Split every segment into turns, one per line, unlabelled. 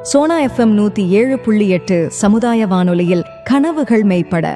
Sona FM நூத்தி ஏழு புள்ளி எட்டு சமுதாய வானொலியில் கனவுகள் மெய்ப்பட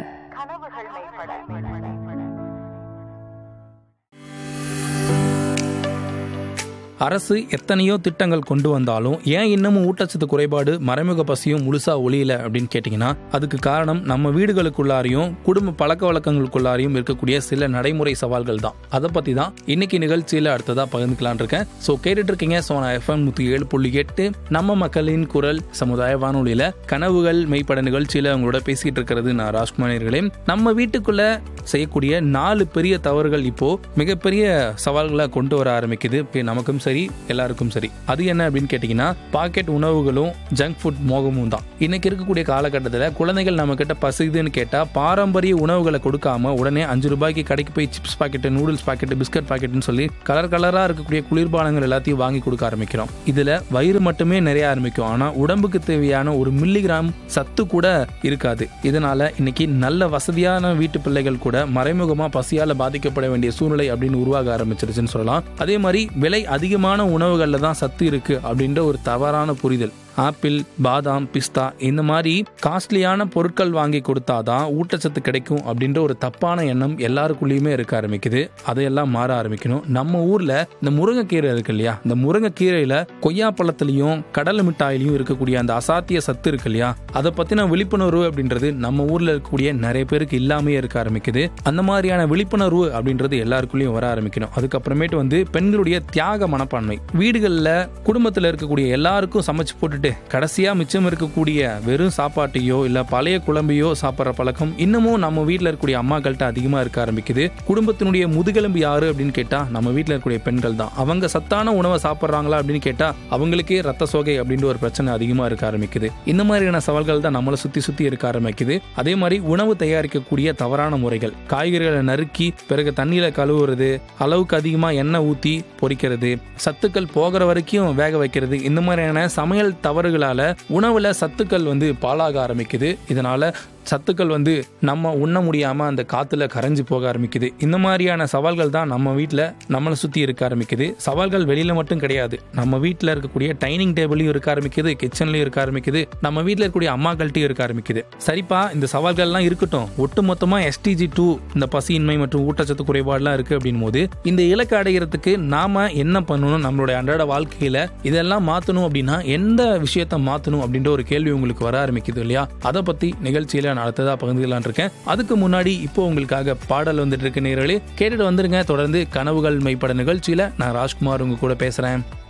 அரசு எத்தனையோ திட்டங்கள் கொண்டு வந்தாலும் ஏன் இன்னமும் ஊட்டச்சத்து குறைபாடு மறைமுக பசியும் முழுசா ஒளியல அப்படின்னு கேட்டிங்கன்னா அதுக்கு காரணம் நம்ம வீடுகளுக்குள்ளாரையும் குடும்ப பழக்க வழக்கங்களுக்குள்ளாரையும் இருக்கக்கூடிய சில நடைமுறை சவால்கள் தான் அதை பத்தி தான் இன்னைக்கு நிகழ்ச்சியில அடுத்ததா பகிர்ந்துக்கலான் இருக்கேன் ஸோ கேட்டுட்டு இருக்கீங்க சோனா எஃப்எம் நூத்தி ஏழு புள்ளி எட்டு நம்ம மக்களின் குரல் சமுதாய வானொலியில கனவுகள் மெய்ப்பட நிகழ்ச்சியில உங்களோட பேசிட்டு இருக்கிறது நான் ராஜ்குமாரிகளே நம்ம வீட்டுக்குள்ள செய்யக்கூடிய நாலு பெரிய தவறுகள் இப்போ மிகப்பெரிய சவால்களை கொண்டு வர ஆரம்பிக்குது இப்ப நமக்கும் சரி எல்லாருக்கும் சரி அது என்ன அப்படின்னு கேட்டிங்கன்னா பாக்கெட் உணவுகளும் ஜங்க் ஃபுட் மோகமும் தான் இன்னைக்கு இருக்கக்கூடிய காலகட்டத்தில் குழந்தைகள் நம்ம கிட்ட பசிக்குதுன்னு கேட்டால் பாரம்பரிய உணவுகளை கொடுக்காம உடனே அஞ்சு ரூபாய்க்கு கடைக்கு போய் chips packet noodles packet biscuit பாக்கெட்னு சொல்லி கலர் கலராக இருக்கக்கூடிய குளிர்பானங்கள் எல்லாத்தையும் வாங்கி கொடுக்க ஆரம்பிக்கிறோம் இதில் வயிறு மட்டுமே நிறைய ஆரம்பிக்கும் ஆனால் உடம்புக்கு தேவையான ஒரு மில்லிகிராம் சத்து கூட இருக்காது இதனால இன்னைக்கு நல்ல வசதியான வீட்டு பிள்ளைகள் கூட மறைமுகமா பசியால பாதிக்கப்பட வேண்டிய சூழ்நிலை அப்படின்னு உருவாக ஆரம்பிச்சிருச்சுன்னு சொல்லலாம் அதே மாதிரி விலை அதிகமான உணவுகள்ல தான் சத்து இருக்கு அப்படின்ற ஒரு தவறான புரிதல் ஆப்பிள் பாதாம் பிஸ்தா இந்த மாதிரி காஸ்ட்லியான பொருட்கள் வாங்கி கொடுத்தாதான் ஊட்டச்சத்து கிடைக்கும் அப்படின்ற ஒரு தப்பான எண்ணம் எல்லாருக்குள்ளேயுமே இருக்க ஆரம்பிக்குது அதையெல்லாம் மாற ஆரம்பிக்கணும் நம்ம ஊர்ல இந்த முருங்கைக்கீரை இருக்கு இல்லையா இந்த முருங்கைக்கீரையில கொய்யாப்பழத்திலையும் கடலை மிட்டாயிலையும் இருக்கக்கூடிய அந்த அசாத்திய சத்து இருக்கு இல்லையா அதை பத்தின விழிப்புணர்வு அப்படின்றது நம்ம ஊர்ல இருக்கக்கூடிய நிறைய பேருக்கு இல்லாமே இருக்க ஆரம்பிக்குது அந்த மாதிரியான விழிப்புணர்வு அப்படின்றது எல்லாருக்குள்ளேயும் வர ஆரம்பிக்கணும் அதுக்கப்புறமேட்டு வந்து பெண்களுடைய தியாக மனப்பான்மை வீடுகளில் குடும்பத்தில் இருக்கக்கூடிய எல்லாருக்கும் சமைச்சு போட்டுட்டு கடைசியா மிச்சம் இருக்கக்கூடிய வெறும் சாப்பாட்டையோ இல்ல பழைய குழம்பையோ சாப்பிட்ற பழக்கம் இன்னமும் நம்ம வீட்டில் இருக்கக்கூடிய அம்மாக்கள்கிட்ட அதிகமா இருக்க ஆரம்பிக்குது குடும்பத்தினுடைய முதுகெலும்பு யாரு அப்படின்னு கேட்டா நம்ம வீட்டில் இருக்கக்கூடிய பெண்கள் தான் அவங்க சத்தான உணவை சாப்பிட்றாங்களா அப்படின்னு கேட்டா அவங்களுக்கே ரத்த சோகை அப்படின்ற ஒரு பிரச்சனை அதிகமா இருக்க ஆரம்பிக்குது இந்த மாதிரியான சவால்கள் தான் நம்மளை சுத்தி சுத்தி இருக்க ஆரம்பிக்குது அதே மாதிரி உணவு தயாரிக்கக்கூடிய தவறான முறைகள் காய்கறிகளை நறுக்கி பிறகு தண்ணியில கழுவுறது அளவுக்கு அதிகமா எண்ணெய் ஊத்தி பொரிக்கிறது சத்துக்கள் போகிற வரைக்கும் வேக வைக்கிறது இந்த மாதிரியான சமையல் தவறுகளால உணவுல சத்துக்கள் வந்து பாழாக ஆரம்பிக்குது இதனால சத்துக்கள் வந்து நம்ம உண்ண முடியாம அந்த காத்துல கரைஞ்சு போக ஆரம்பிக்குது இந்த மாதிரியான சவால்கள் தான் நம்ம வீட்டில் நம்மளை சுத்தி இருக்க ஆரம்பிக்குது சவால்கள் வெளியில மட்டும் கிடையாது நம்ம வீட்டில் இருக்கக்கூடிய டைனிங் டேபிளையும் இருக்க ஆரம்பிக்குது கிச்சன்லயும் இருக்க ஆரம்பிக்குது நம்ம வீட்டில் இருக்கக்கூடிய அம்மாக்கள்ட்டையும் இருக்க ஆரம்பிக்குது சரிப்பா இந்த சவால்கள்லாம் இருக்கட்டும் ஒட்டு மொத்தமா எஸ்டிஜி டூ இந்த பசியின்மை மற்றும் ஊட்டச்சத்து குறைபாடுலாம் இருக்கு அப்படின் போது இந்த இலக்கு அடைகிறதுக்கு நாம என்ன பண்ணணும் நம்மளுடைய அன்றாட வாழ்க்கையில இதெல்லாம் மாத்தணும் அப்படின்னா எந்த விஷயத்த மாத்தணும் அப்படின்ற ஒரு கேள்வி உங்களுக்கு வர ஆரம்பிக்குது இல்லையா அதை பத்தி நிகழ்ச்சியில நான் அடுத்ததா பகிர்ந்துக்கலாம் இருக்கேன் அதுக்கு முன்னாடி இப்போ உங்களுக்காக பாடல் வந்துட்டு இருக்கு நேர்களே கேட்டுட்டு வந்துருங்க தொடர்ந்து கனவுகள் மெய்ப்பட நிகழ்ச்சியில நான் ராஜ்குமார் உங்க கூட பேசுறேன்